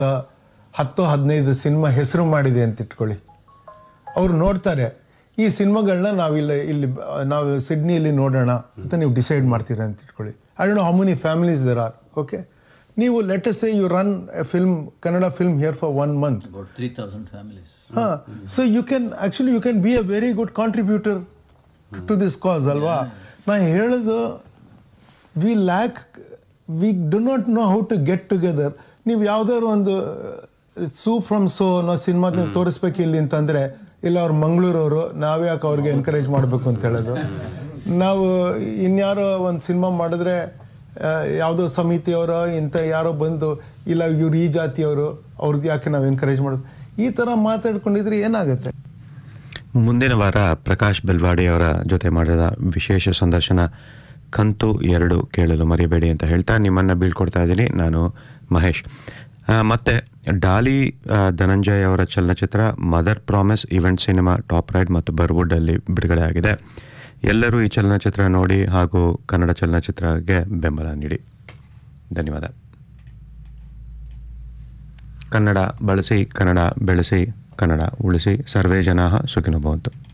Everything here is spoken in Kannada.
ಹತ್ತು ಹದಿನೈದು ಸಿನಿಮಾ ಹೆಸರು ಮಾಡಿದೆ ಅಂತ ಇಟ್ಕೊಳ್ಳಿ ಅವ್ರು ನೋಡ್ತಾರೆ ಈ ಸಿನಿಮಾಗಳನ್ನ ನಾವಿಲ್ಲಿ ಇಲ್ಲಿ ಬ- ನಾವು ಸಿಡ್ನಿಯಲ್ಲಿ ನೋಡೋಣ ಅಂತ ನೀವು ಡಿಸೈಡ್ ಮಾಡ್ತೀರಾ ಅಂತ ಇಟ್ಕೊಳ್ಳಿ I don't know how many families there are okay ನೀವು let us say you run a film Kannada film here for one month About 3,000 families. ಹಾಂ so you can actually you can be a very good contributor to this cause ಅಲ್ವಾ ನಾ ಹೇಳೋದು we lack we do not know how to get together ನೀವು ಯಾವ್ದಾದ್ರು ಒಂದು ಸೂ ಫ್ರಮ್ ಸೋ ಅನ್ನೋ ಸಿನಿಮಾ ನೀವು ತೋರಿಸ್ಬೇಕು ಇಲ್ಲಿ ಅಂತಂದರೆ ಇಲ್ಲ ಅವ್ರು ಮಂಗಳೂರವರು ನಾವು ಯಾಕೆ ಅವ್ರಿಗೆ ಎನ್ಕರೇಜ್ ಮಾಡಬೇಕು ಅಂತ ಹೇಳೋದು ನಾವು ಇನ್ಯಾರೋ ಒಂದು ಸಿನಿಮಾ ಮಾಡಿದ್ರೆ ಆ, ಯಾವುದೋ ಸಮಿತಿಯವರೋ ಇಂಥ ಯಾರೋ ಬಂದು ಇಲ್ಲ ಇವ್ರು ಈ ಜಾತಿಯವರು ಅವ್ರದ್ದು ಯಾಕೆ ನಾವು ಎನ್ಕರೇಜ್ ಮಾಡೋದು ಈ ಥರ ಮಾತಾಡ್ಕೊಂಡಿದ್ರೆ ಏನಾಗುತ್ತೆ ಮುಂದಿನ ವಾರ ಪ್ರಕಾಶ್ ಬೆಲ್ವಾಡಿ ಅವರ ಜೊತೆ ಮಾಡಿದ ವಿಶೇಷ ಸಂದರ್ಶನ ಕಂತು ಎರಡು ಕೇಳಲು ಮರಿಬೇಡಿ ಅಂತ ಹೇಳ್ತಾ ನಿಮ್ಮನ್ನು ಬೀಳ್ಕೊಡ್ತಾ ಇದ್ದೀನಿ ನಾನು ಮಹೇಶ್ ಆ, ಮತ್ತೆ ಡಾಲಿ ಆ, ಧನಂಜಯ್ ಅವರ ಚಲನಚಿತ್ರ mother promise event cinema top ride ಮತ್ತು ಬರ್ವುಡ್ಡಲ್ಲಿ ಬಿಡುಗಡೆ ಆಗಿದೆ ಎಲ್ಲರೂ ಈ ಚಲನಚಿತ್ರ ನೋಡಿ ಹಾಗೂ ಕನ್ನಡ ಚಲನಚಿತ್ರಕ್ಕೆ ಬೆಂಬಲ ನೀಡಿ ಧನ್ಯವಾದ ಕನ್ನಡ ಬಳಸಿ ಕನ್ನಡ ಬೆಳೆಸಿ ಕನ್ನಡ ಉಳಿಸಿ ಸರ್ವೇ ಜನ ಸುಖಿನೋ ಭವಂತು